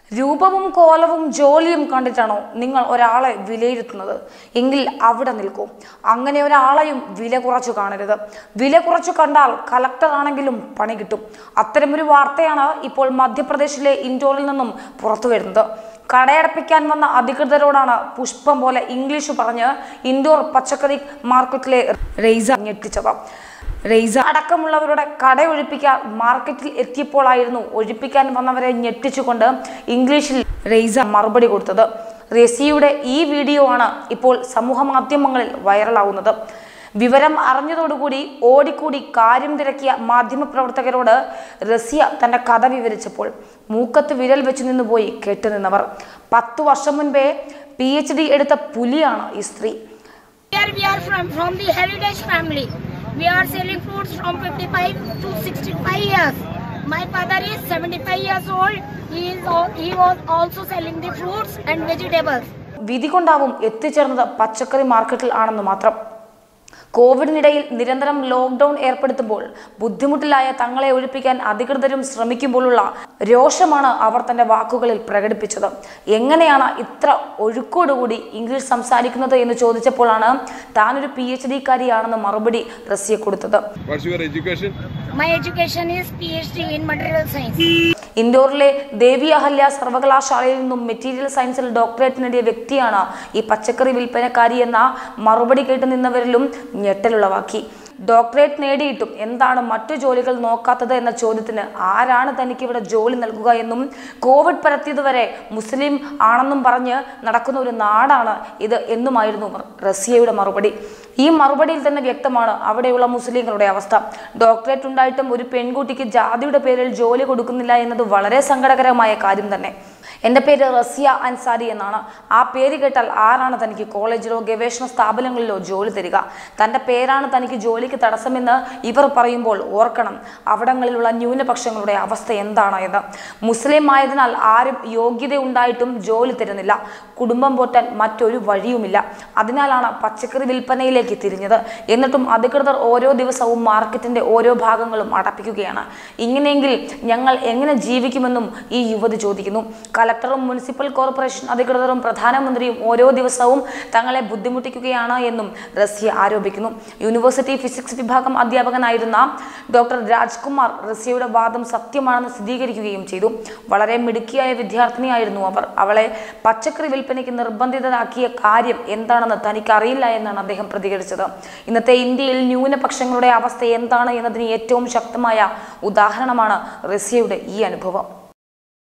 രൂപവും കോലവും ജോലിയും കണ്ടിട്ടാണോ നിങ്ങൾ ഒരാളെ വിലയിരുത്തുന്നത് എങ്കിൽ അവിടെ നിൽക്കൂ അങ്ങനെ ഒരാളെയും വില കുറച്ചു കാണരുത് വില കുറച്ചു കണ്ടാൽ കലക്ടർ ആണെങ്കിലും പണി കിട്ടും അത്തരമൊരു വാർത്തയാണ് ഇപ്പോൾ മധ്യപ്രദേശിലെ ഇൻഡോറിൽ നിന്നും പുറത്തു വരുന്നത് കടയടപ്പിക്കാൻ വന്ന അധികൃതരോടാണ് പുഷ്പം പോലെ ഇംഗ്ലീഷ് പറഞ്ഞ് ഇൻഡോർ പച്ചക്കറി മാർക്കറ്റിലെ റെയ്സ ഞെട്ടിച്ചത് റെയ്സ അടക്കമുള്ളവരുടെ കട ഒഴിപ്പിക്കാൻ മാർക്കറ്റിൽ എത്തിയപ്പോഴായിരുന്നു ഒഴിപ്പിക്കാൻ വന്നവരെ ഞെട്ടിച്ചുകൊണ്ട് ഇംഗ്ലീഷിൽ റെയ്സ മറുപടി കൊടുത്തത് റെസിയുടെ ഈ വീഡിയോ ആണ് ഇപ്പോൾ സമൂഹ മാധ്യമങ്ങളിൽ വൈറലാവുന്നത് വിവരം അറിഞ്ഞതോടുകൂടി ഓടിക്കൂടി കാര്യം തിരക്കിയ മാധ്യമപ്രവർത്തകരോട് റസിയ തന്റെ കഥ വിവരിച്ചപ്പോൾ മൂക്കത്ത് വിരൽ വെച്ചു നിന്നുപോയി കേട്ടുനിന്നവർ പത്തു വർഷം മുൻപേ പി എച്ച് ഡി എടുത്ത പുലിയാണ് ഈ സ്ത്രീ Here we are from from the heritage family. We are selling fruits from 55 to 65 years. My father is 75 years old. He is al- he was also selling the fruits and vegetables. വിധി കൊണ്ടാവും എത്തിച്ചേർന്നത് പച്ചക്കറി മാർക്കറ്റിൽ ആണെന്ന് മാത്രം കോവിഡിനിടയിൽ നിരന്തരം lockdown ഏർപ്പെടുത്തുമ്പോൾ ബുദ്ധിമുട്ടിലായ തങ്ങളെ ഒഴിപ്പിക്കാൻ അധികൃതരും ശ്രമിക്കുമ്പോഴുള്ള രോഷമാണ് അവർ തന്റെ വാക്കുകളിൽ പ്രകടിപ്പിച്ചത് എങ്ങനെയാണ് ഇത്ര ഒഴുക്കോടുകൂടി ഇംഗ്ലീഷ് സംസാരിക്കുന്നത് എന്ന് ചോദിച്ചപ്പോഴാണ് താനൊരു പി എച്ച് ഡിക്കാരിയാണെന്ന് മറുപടി റസിയ കൊടുത്തത് What's your education? My education is PhD in material science. ഇൻഡോറിലെ ദേവി അഹല്യ സർവകലാശാലയിൽ നിന്നും മെറ്റീരിയൽ സയൻസിൽ ഡോക്ടറേറ്റ് നേടിയ വ്യക്തിയാണ് ഈ പച്ചക്കറി വിൽപ്പനക്കാരി എന്ന മറുപടി കേട്ട് നിന്നവരിലും ഞെട്ടലുളവാക്കി ഡോക്ടറേറ്റ് നേടിയിട്ടും എന്താണ് മറ്റു ജോലികൾ നോക്കാത്തത് എന്ന ചോദ്യത്തിന് ആരാണ് തനിക്ക് ഇവിടെ ജോലി നൽകുക എന്നും കോവിഡ് പരത്തിയതുവരെ മുസ്ലിം ആണെന്നും പറഞ്ഞ് നടക്കുന്ന ഒരു നാടാണ് ഇത് എന്നുമായിരുന്നു റസിയയുടെ മറുപടി ഈ മറുപടിയിൽ തന്നെ വ്യക്തമാണ് അവിടെയുള്ള മുസ്ലിങ്ങളുടെ അവസ്ഥ ഡോക്ടറേറ്റ് ഉണ്ടായിട്ടും ഒരു പെൺകുട്ടിക്ക് ജാതിയുടെ പേരിൽ ജോലി കൊടുക്കുന്നില്ല എന്നത് വളരെ സങ്കടകരമായ കാര്യം തന്നെ എൻ്റെ പേര് റസിയ അൻസാരി എന്നാണ് ആ പേര് കേട്ടാൽ ആരാണ് തനിക്ക് കോളേജിലോ ഗവേഷണ സ്ഥാപനങ്ങളിലോ ജോലി തരിക തൻ്റെ പേരാണ് തനിക്ക് ജോലിക്ക് തടസ്സമെന്ന് ഇവർ പറയുമ്പോൾ ഓർക്കണം അവിടങ്ങളിലുള്ള ന്യൂനപക്ഷങ്ങളുടെ അവസ്ഥ എന്താണ് എന്ന് മുസ്ലിം ആയതിനാൽ ആരും യോഗ്യത ഉണ്ടായിട്ടും ജോലി തരുന്നില്ല കുടുംബം പോറ്റാൻ മറ്റൊരു വഴിയുമില്ല അതിനാലാണ് പച്ചക്കറി വിൽപ്പനയിലേക്ക് തിരിഞ്ഞത് എന്നിട്ടും അധികൃതർ ഓരോ ദിവസവും മാർക്കറ്റിന്റെ ഓരോ ഭാഗങ്ങളും അടപ്പിക്കുകയാണ് ഇങ്ങനെയെങ്കിൽ ഞങ്ങൾ എങ്ങനെ ജീവിക്കുമെന്നും ഈ യുവതി ചോദിക്കുന്നു കലക്ടറും മുനിസിപ്പൽ കോർപ്പറേഷൻ അധികൃതരും പ്രധാനമന്ത്രിയും ഓരോ ദിവസവും തങ്ങളെ ബുദ്ധിമുട്ടിക്കുകയാണ് എന്നും റസിയ ആരോപിക്കുന്നു യൂണിവേഴ്സിറ്റി ഫിസിക്സ് വിഭാഗം അധ്യാപകനായിരുന്ന ഡോക്ടർ രാജ്കുമാർ റസിയയുടെ വാദം സത്യമാണെന്ന് സ്ഥിരീകരിക്കുകയും ചെയ്തു വളരെ മിടുക്കിയായ വിദ്യാർത്ഥിനിയായിരുന്നു അവർ അവളെ പച്ചക്കറി വിൽപ്പനയ്ക്ക് നിർബന്ധിതരാക്കിയ കാര്യം എന്താണെന്ന് തനിക്ക് അറിയില്ല എന്നാണ് അദ്ദേഹം പ്രതികരിച്ചത് ഇന്നത്തെ ഇന്ത്യയിൽ ന്യൂനപക്ഷങ്ങളുടെ അവസ്ഥ എന്താണ് എന്നതിന് ഏറ്റവും ശക്തമായ ഉദാഹരണമാണ് റസിയയുടെ ഈ അനുഭവം